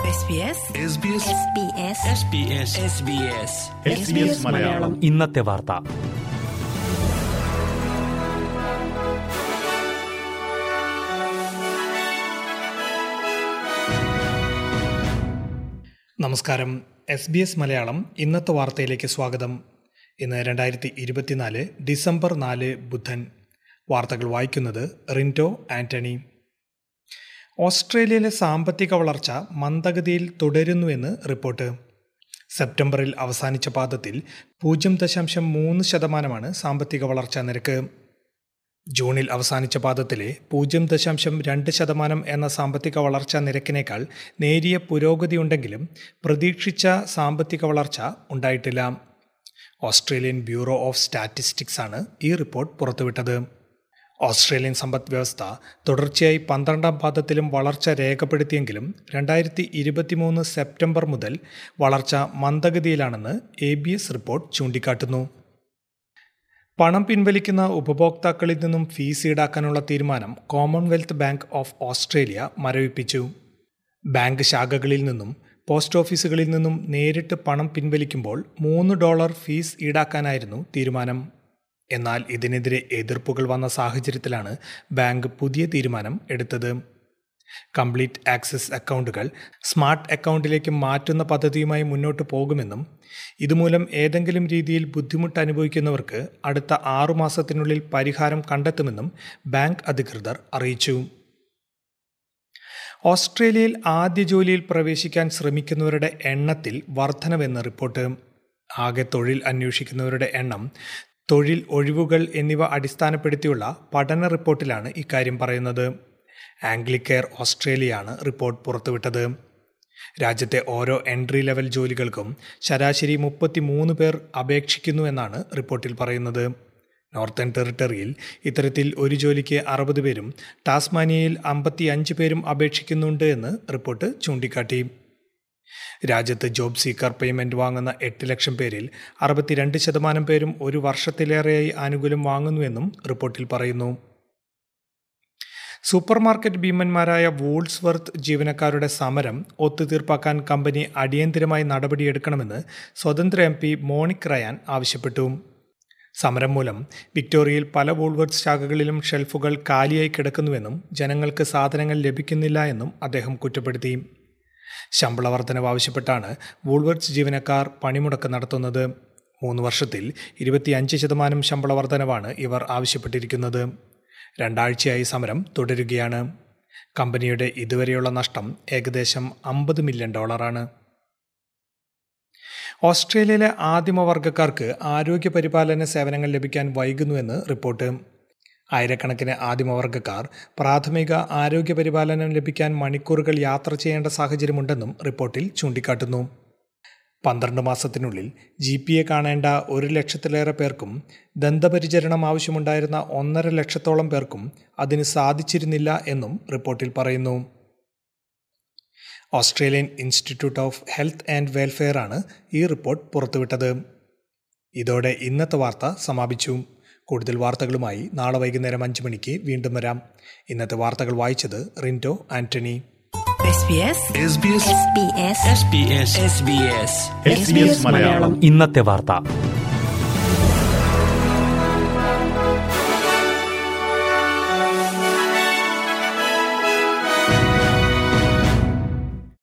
മലയാളം ഇന്നത്തെ വാർത്ത നമസ്കാരം എസ് ബി എസ് മലയാളം ഇന്നത്തെ വാർത്തയിലേക്ക് സ്വാഗതം ഇന്ന് രണ്ടായിരത്തി ഇരുപത്തിനാല് ഡിസംബർ നാല് ബുധൻ വാർത്തകൾ വായിക്കുന്നത് റിൻറ്റോ ആന്റണി ഓസ്ട്രേലിയയിലെ സാമ്പത്തിക വളർച്ച മന്ദഗതിയിൽ തുടരുന്നുവെന്ന് റിപ്പോർട്ട് സെപ്റ്റംബറിൽ അവസാനിച്ച പാദത്തിൽ പൂജ്യം ദശാംശം മൂന്ന് ശതമാനമാണ് സാമ്പത്തിക വളർച്ചാ നിരക്ക് ജൂണിൽ അവസാനിച്ച പാദത്തിലെ പൂജ്യം ദശാംശം രണ്ട് ശതമാനം എന്ന സാമ്പത്തിക വളർച്ചാ നിരക്കിനേക്കാൾ നേരിയ പുരോഗതിയുണ്ടെങ്കിലും പ്രതീക്ഷിച്ച സാമ്പത്തിക വളർച്ച ഉണ്ടായിട്ടില്ല ഓസ്ട്രേലിയൻ ബ്യൂറോ ഓഫ് സ്റ്റാറ്റിസ്റ്റിക്സ് ആണ് ഈ റിപ്പോർട്ട് പുറത്തുവിട്ടത് ഓസ്ട്രേലിയൻ സമ്പദ് വ്യവസ്ഥ തുടർച്ചയായി പന്ത്രണ്ടാം പാദത്തിലും വളർച്ച രേഖപ്പെടുത്തിയെങ്കിലും രണ്ടായിരത്തി ഇരുപത്തിമൂന്ന് സെപ്റ്റംബർ മുതൽ വളർച്ച മന്ദഗതിയിലാണെന്ന് എ ബി എസ് റിപ്പോർട്ട് ചൂണ്ടിക്കാട്ടുന്നു പണം പിൻവലിക്കുന്ന ഉപഭോക്താക്കളിൽ നിന്നും ഫീസ് ഈടാക്കാനുള്ള തീരുമാനം കോമൺവെൽത്ത് ബാങ്ക് ഓഫ് ഓസ്ട്രേലിയ മരവിപ്പിച്ചു ബാങ്ക് ശാഖകളിൽ നിന്നും പോസ്റ്റ് ഓഫീസുകളിൽ നിന്നും നേരിട്ട് പണം പിൻവലിക്കുമ്പോൾ മൂന്ന് ഡോളർ ഫീസ് ഈടാക്കാനായിരുന്നു തീരുമാനം എന്നാൽ ഇതിനെതിരെ എതിർപ്പുകൾ വന്ന സാഹചര്യത്തിലാണ് ബാങ്ക് പുതിയ തീരുമാനം എടുത്തത് കംപ്ലീറ്റ് ആക്സസ് അക്കൗണ്ടുകൾ സ്മാർട്ട് അക്കൗണ്ടിലേക്ക് മാറ്റുന്ന പദ്ധതിയുമായി മുന്നോട്ട് പോകുമെന്നും ഇതുമൂലം ഏതെങ്കിലും രീതിയിൽ ബുദ്ധിമുട്ട് അനുഭവിക്കുന്നവർക്ക് അടുത്ത ആറുമാസത്തിനുള്ളിൽ പരിഹാരം കണ്ടെത്തുമെന്നും ബാങ്ക് അധികൃതർ അറിയിച്ചു ഓസ്ട്രേലിയയിൽ ആദ്യ ജോലിയിൽ പ്രവേശിക്കാൻ ശ്രമിക്കുന്നവരുടെ എണ്ണത്തിൽ വർധനവെന്ന് റിപ്പോർട്ട് ആകെ തൊഴിൽ അന്വേഷിക്കുന്നവരുടെ എണ്ണം തൊഴിൽ ഒഴിവുകൾ എന്നിവ അടിസ്ഥാനപ്പെടുത്തിയുള്ള പഠന റിപ്പോർട്ടിലാണ് ഇക്കാര്യം പറയുന്നത് ആംഗ്ലിക്കെയർ ഓസ്ട്രേലിയയാണ് റിപ്പോർട്ട് പുറത്തുവിട്ടത് രാജ്യത്തെ ഓരോ എൻട്രി ലെവൽ ജോലികൾക്കും ശരാശരി മുപ്പത്തിമൂന്ന് പേർ അപേക്ഷിക്കുന്നു എന്നാണ് റിപ്പോർട്ടിൽ പറയുന്നത് നോർത്തേൺ ടെറിട്ടറിയിൽ ഇത്തരത്തിൽ ഒരു ജോലിക്ക് അറുപത് പേരും ടാസ്മാനിയയിൽ അമ്പത്തി അഞ്ച് പേരും അപേക്ഷിക്കുന്നുണ്ട് എന്ന് റിപ്പോർട്ട് ചൂണ്ടിക്കാട്ടി രാജ്യത്ത് ജോബ് സീക്കർ പേയ്മെന്റ് വാങ്ങുന്ന എട്ട് ലക്ഷം പേരിൽ അറുപത്തിരണ്ട് ശതമാനം പേരും ഒരു വർഷത്തിലേറെയായി ആനുകൂല്യം വാങ്ങുന്നുവെന്നും റിപ്പോർട്ടിൽ പറയുന്നു സൂപ്പർമാർക്കറ്റ് ഭീമന്മാരായ വൂൾസ് വർത്ത് ജീവനക്കാരുടെ സമരം ഒത്തുതീർപ്പാക്കാൻ കമ്പനി അടിയന്തിരമായി നടപടിയെടുക്കണമെന്ന് സ്വതന്ത്ര എം പി മോണിക് റയാൻ ആവശ്യപ്പെട്ടു സമരം മൂലം വിക്ടോറിയയിൽ പല വൂൾവർത്ത് ശാഖകളിലും ഷെൽഫുകൾ കാലിയായി കിടക്കുന്നുവെന്നും ജനങ്ങൾക്ക് സാധനങ്ങൾ ലഭിക്കുന്നില്ല എന്നും അദ്ദേഹം കുറ്റപ്പെടുത്തി ശമ്പള വർധനവ് ആവശ്യപ്പെട്ടാണ് വൂൾവർട്സ് ജീവനക്കാർ പണിമുടക്ക് നടത്തുന്നത് മൂന്ന് വർഷത്തിൽ ഇരുപത്തിയഞ്ച് ശതമാനം ശമ്പള വർധനവാണ് ഇവർ ആവശ്യപ്പെട്ടിരിക്കുന്നത് രണ്ടാഴ്ചയായി സമരം തുടരുകയാണ് കമ്പനിയുടെ ഇതുവരെയുള്ള നഷ്ടം ഏകദേശം അമ്പത് മില്യൺ ഡോളറാണ് ഓസ്ട്രേലിയയിലെ ആദിമവർഗക്കാർക്ക് ആരോഗ്യ പരിപാലന സേവനങ്ങൾ ലഭിക്കാൻ വൈകുന്നുവെന്ന് റിപ്പോർട്ട് ആയിരക്കണക്കിന് ആദിമവർഗക്കാർ പ്രാഥമിക ആരോഗ്യ പരിപാലനം ലഭിക്കാൻ മണിക്കൂറുകൾ യാത്ര ചെയ്യേണ്ട സാഹചര്യമുണ്ടെന്നും റിപ്പോർട്ടിൽ ചൂണ്ടിക്കാട്ടുന്നു പന്ത്രണ്ട് മാസത്തിനുള്ളിൽ ജി പി എ കാണേണ്ട ഒരു ലക്ഷത്തിലേറെ പേർക്കും ദന്തപരിചരണം ആവശ്യമുണ്ടായിരുന്ന ഒന്നര ലക്ഷത്തോളം പേർക്കും അതിന് സാധിച്ചിരുന്നില്ല എന്നും റിപ്പോർട്ടിൽ പറയുന്നു Australian institute of health and welfare ആണ് ഈ റിപ്പോർട്ട് പുറത്തുവിട്ടത് ഇതോടെ ഇന്നത്തെ വാർത്ത സമാപിച്ചു കൂടുതൽ വാർത്തകളുമായി നാളെ വൈകുന്നേരം അഞ്ച് മണിക്ക് വീണ്ടും വരാം ഇന്നത്തെ വാർത്തകൾ വായിച്ചത് റിൻറ്റോ ആന്റണി മലയാളം ഇന്നത്തെ വാർത്ത